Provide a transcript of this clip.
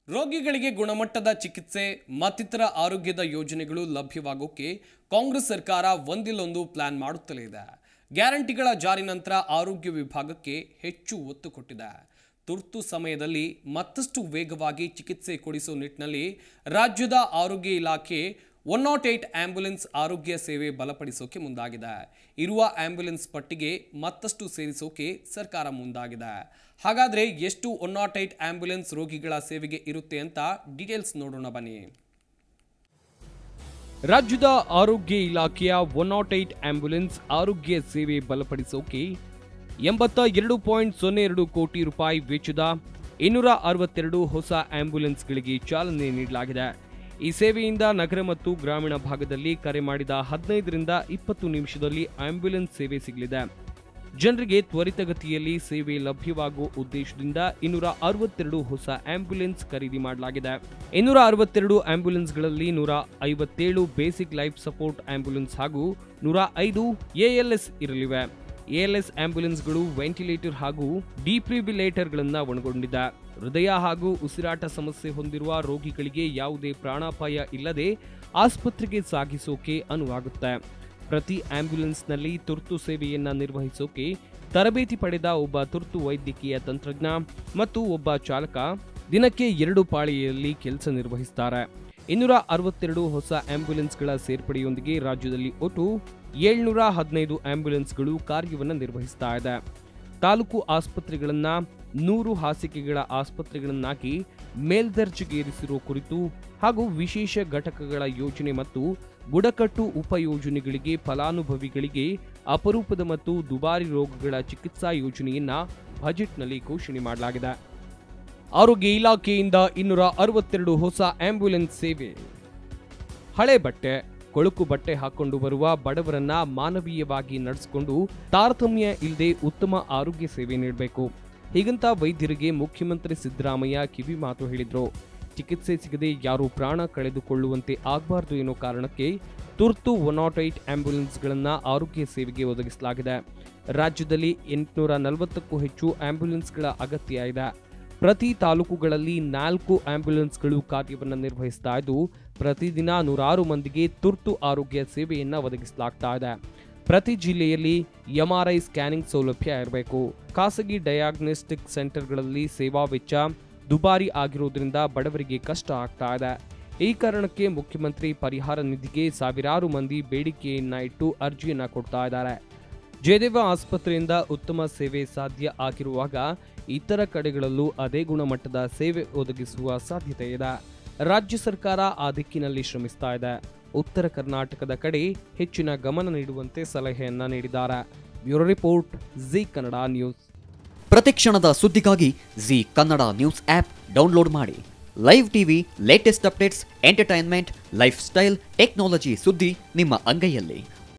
ರೋಗಿಗಳಿಗೆ ಗುಣಮಟ್ಟದ ಚಿಕಿತ್ಸೆ ಮತ್ತಿತರ ಆರೋಗ್ಯದ ಯೋಜನೆಗಳು ಲಭ್ಯವಾಗೋಕೆ ಕಾಂಗ್ರೆಸ್ ಸರ್ಕಾರ ಒಂದಿಲ್ಲೊಂದು ಪ್ಲಾನ್ ಮಾಡುತ್ತಲೇ ಇದೆ ಗ್ಯಾರಂಟಿಗಳ ಜಾರಿ ನಂತರ ಆರೋಗ್ಯ ವಿಭಾಗಕ್ಕೆ ಹೆಚ್ಚು ಒತ್ತು ಕೊಟ್ಟಿದೆ ತುರ್ತು ಸಮಯದಲ್ಲಿ ಮತ್ತಷ್ಟು ವೇಗವಾಗಿ ಚಿಕಿತ್ಸೆ ಕೊಡಿಸುವ ನಿಟ್ಟಿನಲ್ಲಿ ರಾಜ್ಯದ ಆರೋಗ್ಯ ಇಲಾಖೆ ಒನ್ ನಾಟ್ ಏಟ್ ಆಂಬ್ಯುಲೆನ್ಸ್ ಆರೋಗ್ಯ ಸೇವೆ ಬಲಪಡಿಸೋಕೆ ಮುಂದಾಗಿದೆ ಇರುವ ಆಂಬ್ಯುಲೆನ್ಸ್ ಪಟ್ಟಿಗೆ ಮತ್ತಷ್ಟು ಸೇರಿಸೋಕೆ ಸರ್ಕಾರ ಮುಂದಾಗಿದೆ ಹಾಗಾದ್ರೆ ಎಷ್ಟು ಒನ್ ನಾಟ್ ಏಟ್ ಆಂಬ್ಯುಲೆನ್ಸ್ ರೋಗಿಗಳ ಸೇವೆಗೆ ಇರುತ್ತೆ ಅಂತ ಡೀಟೇಲ್ಸ್ ನೋಡೋಣ ಬನ್ನಿ ರಾಜ್ಯದ ಆರೋಗ್ಯ ಇಲಾಖೆಯ ಒನ್ ನಾಟ್ ಏಟ್ ಆಂಬ್ಯುಲೆನ್ಸ್ ಆರೋಗ್ಯ ಸೇವೆ ಬಲಪಡಿಸೋಕೆ ಎಂಬತ್ತ ಎರಡು ಪಾಯಿಂಟ್ ಸೊನ್ನೆ ಎರಡು ಕೋಟಿ ರೂಪಾಯಿ ವೆಚ್ಚದ ಇನ್ನೂರ ಅರವತ್ತೆರಡು ಹೊಸ ಆಂಬ್ಯುಲೆನ್ಸ್ಗಳಿಗೆ ಚಾಲನೆ ನೀಡಲಾಗಿದೆ ಈ ಸೇವೆಯಿಂದ ನಗರ ಮತ್ತು ಗ್ರಾಮೀಣ ಭಾಗದಲ್ಲಿ ಕರೆ ಮಾಡಿದ ಹದಿನೈದರಿಂದ ಇಪ್ಪತ್ತು ನಿಮಿಷದಲ್ಲಿ ಆಂಬ್ಯುಲೆನ್ಸ್ ಸೇವೆ ಸಿಗಲಿದೆ ಜನರಿಗೆ ತ್ವರಿತಗತಿಯಲ್ಲಿ ಸೇವೆ ಲಭ್ಯವಾಗುವ ಉದ್ದೇಶದಿಂದ ಇನ್ನೂರ ಅರವತ್ತೆರಡು ಹೊಸ ಆಂಬ್ಯುಲೆನ್ಸ್ ಖರೀದಿ ಮಾಡಲಾಗಿದೆ ಇನ್ನೂರ ಅರವತ್ತೆರಡು ಆಂಬ್ಯುಲೆನ್ಸ್ಗಳಲ್ಲಿ ನೂರ ಐವತ್ತೇಳು ಬೇಸಿಕ್ ಲೈಫ್ ಸಪೋರ್ಟ್ ಆಂಬ್ಯುಲೆನ್ಸ್ ಹಾಗೂ ನೂರ ಐದು ಎಎಲ್ಎಸ್ ಇರಲಿವೆ ಎಎಲ್ಎಸ್ ಆಂಬ್ಯುಲೆನ್ಸ್ಗಳು ವೆಂಟಿಲೇಟರ್ ಹಾಗೂ ಡಿಪ್ರಿಬಿಲೇಟರ್ಗಳನ್ನು ಒಳಗೊಂಡಿದೆ ಹೃದಯ ಹಾಗೂ ಉಸಿರಾಟ ಸಮಸ್ಯೆ ಹೊಂದಿರುವ ರೋಗಿಗಳಿಗೆ ಯಾವುದೇ ಪ್ರಾಣಾಪಾಯ ಇಲ್ಲದೆ ಆಸ್ಪತ್ರೆಗೆ ಸಾಗಿಸೋಕೆ ಅನುವಾಗುತ್ತೆ ಪ್ರತಿ ಆಂಬ್ಯುಲೆನ್ಸ್ನಲ್ಲಿ ತುರ್ತು ಸೇವೆಯನ್ನ ನಿರ್ವಹಿಸೋಕೆ ತರಬೇತಿ ಪಡೆದ ಒಬ್ಬ ತುರ್ತು ವೈದ್ಯಕೀಯ ತಂತ್ರಜ್ಞ ಮತ್ತು ಒಬ್ಬ ಚಾಲಕ ದಿನಕ್ಕೆ ಎರಡು ಪಾಳಿಯಲ್ಲಿ ಕೆಲಸ ನಿರ್ವಹಿಸುತ್ತಾರೆ ಇನ್ನೂರ ಅರವತ್ತೆರಡು ಹೊಸ ಆಂಬ್ಯುಲೆನ್ಸ್ಗಳ ಸೇರ್ಪಡೆಯೊಂದಿಗೆ ರಾಜ್ಯದಲ್ಲಿ ಒಟ್ಟು ಏಳ್ನೂರ ಹದಿನೈದು ಆಂಬ್ಯುಲೆನ್ಸ್ಗಳು ಕಾರ್ಯವನ್ನು ನಿರ್ವಹಿಸ್ತಾ ಇದೆ ತಾಲೂಕು ಆಸ್ಪತ್ರೆಗಳನ್ನ ನೂರು ಹಾಸಿಗೆಗಳ ಆಸ್ಪತ್ರೆಗಳನ್ನಾಗಿ ಮೇಲ್ದರ್ಜೆಗೇರಿಸಿರುವ ಕುರಿತು ಹಾಗೂ ವಿಶೇಷ ಘಟಕಗಳ ಯೋಜನೆ ಮತ್ತು ಬುಡಕಟ್ಟು ಉಪಯೋಜನೆಗಳಿಗೆ ಫಲಾನುಭವಿಗಳಿಗೆ ಅಪರೂಪದ ಮತ್ತು ದುಬಾರಿ ರೋಗಗಳ ಚಿಕಿತ್ಸಾ ಯೋಜನೆಯನ್ನ ಬಜೆಟ್ನಲ್ಲಿ ಘೋಷಣೆ ಮಾಡಲಾಗಿದೆ ಆರೋಗ್ಯ ಇಲಾಖೆಯಿಂದ ಇನ್ನೂರ ಅರವತ್ತೆರಡು ಹೊಸ ಆಂಬ್ಯುಲೆನ್ಸ್ ಸೇವೆ ಹಳೆ ಬಟ್ಟೆ ಕೊಳುಕು ಬಟ್ಟೆ ಹಾಕೊಂಡು ಬರುವ ಬಡವರನ್ನ ಮಾನವೀಯವಾಗಿ ನಡೆಸಿಕೊಂಡು ತಾರತಮ್ಯ ಇಲ್ಲದೆ ಉತ್ತಮ ಆರೋಗ್ಯ ಸೇವೆ ನೀಡಬೇಕು ಹೀಗಂತ ವೈದ್ಯರಿಗೆ ಮುಖ್ಯಮಂತ್ರಿ ಸಿದ್ದರಾಮಯ್ಯ ಕಿವಿ ಮಾತು ಹೇಳಿದ್ರು ಚಿಕಿತ್ಸೆ ಸಿಗದೆ ಯಾರು ಪ್ರಾಣ ಕಳೆದುಕೊಳ್ಳುವಂತೆ ಆಗಬಾರ್ದು ಎನ್ನೋ ಕಾರಣಕ್ಕೆ ತುರ್ತು ಒನ್ ನಾಟ್ ಏಟ್ ಆಂಬ್ಯುಲೆನ್ಸ್ಗಳನ್ನು ಆರೋಗ್ಯ ಸೇವೆಗೆ ಒದಗಿಸಲಾಗಿದೆ ರಾಜ್ಯದಲ್ಲಿ ಎಂಟುನೂರ ನಲವತ್ತಕ್ಕೂ ಹೆಚ್ಚು ಆಂಬ್ಯುಲೆನ್ಸ್ಗಳ ಅಗತ್ಯ ಇದೆ ಪ್ರತಿ ತಾಲೂಕುಗಳಲ್ಲಿ ನಾಲ್ಕು ಆಂಬ್ಯುಲೆನ್ಸ್ಗಳು ಕಾರ್ಯವನ್ನು ನಿರ್ವಹಿಸ್ತಾ ಇದ್ದು ಪ್ರತಿದಿನ ನೂರಾರು ಮಂದಿಗೆ ತುರ್ತು ಆರೋಗ್ಯ ಸೇವೆಯನ್ನ ಒದಗಿಸಲಾಗ್ತಾ ಇದೆ ಪ್ರತಿ ಜಿಲ್ಲೆಯಲ್ಲಿ ಎಂಆರ್ಐ ಸ್ಕ್ಯಾನಿಂಗ್ ಸೌಲಭ್ಯ ಇರಬೇಕು ಖಾಸಗಿ ಡಯಾಗ್ನೋಸ್ಟಿಕ್ ಸೆಂಟರ್ಗಳಲ್ಲಿ ಸೇವಾ ವೆಚ್ಚ ದುಬಾರಿ ಆಗಿರೋದ್ರಿಂದ ಬಡವರಿಗೆ ಕಷ್ಟ ಆಗ್ತಾ ಇದೆ ಈ ಕಾರಣಕ್ಕೆ ಮುಖ್ಯಮಂತ್ರಿ ಪರಿಹಾರ ನಿಧಿಗೆ ಸಾವಿರಾರು ಮಂದಿ ಬೇಡಿಕೆಯನ್ನ ಇಟ್ಟು ಅರ್ಜಿಯನ್ನ ಕೊಡ್ತಾ ಇದ್ದಾರೆ ಜಯದೇವ ಆಸ್ಪತ್ರೆಯಿಂದ ಉತ್ತಮ ಸೇವೆ ಸಾಧ್ಯ ಆಗಿರುವಾಗ ಇತರ ಕಡೆಗಳಲ್ಲೂ ಅದೇ ಗುಣಮಟ್ಟದ ಸೇವೆ ಒದಗಿಸುವ ಸಾಧ್ಯತೆ ಇದೆ ರಾಜ್ಯ ಸರ್ಕಾರ ಆ ದಿಕ್ಕಿನಲ್ಲಿ ಶ್ರಮಿಸ್ತಾ ಇದೆ ಉತ್ತರ ಕರ್ನಾಟಕದ ಕಡೆ ಹೆಚ್ಚಿನ ಗಮನ ನೀಡುವಂತೆ ಸಲಹೆಯನ್ನ ನೀಡಿದ್ದಾರೆ bureau report Zee Kannada news ಪ್ರತಿಕ್ಷಣದ ಸುದ್ದಿಗಾಗಿ Zee Kannada news app download ಮಾಡಿ live TV latest updates entertainment lifestyle technology ಸುದ್ದಿ ನಿಮ್ಮ ಅಂಗೈಯಲ್ಲಿ